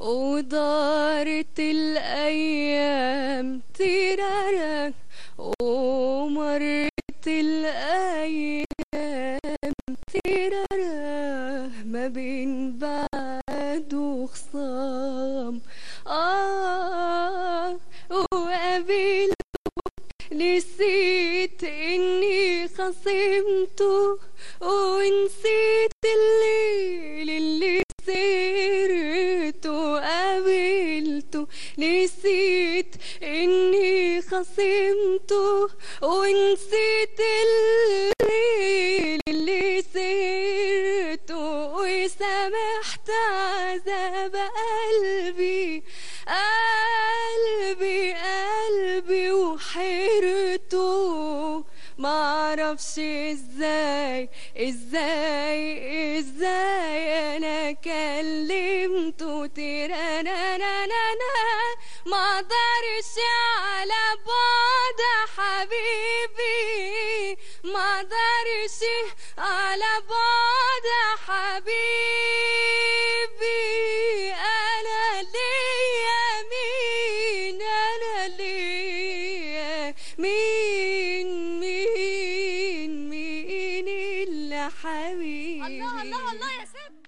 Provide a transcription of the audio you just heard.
ودارت الأيام تيرارا ومرت الأيام تيرارا ما بين بعد وخصام آه وقابلته نسيت إني خصمته ونسيت الليل اللي سيرته قابلته نسيت إني خصمته ونسيت الليل اللي سيرته وسامحت عذاب قلبي قلبي قلبي وحيرته معرفش ازاي ازاي ازاي انا كلمته تيرانانانا ما اقدرش على بعد حبيبي ما اقدرش على بعد حبيبي انا ليا مين انا ليا مين مين مين اللي حبيبي الله الله الله يا ست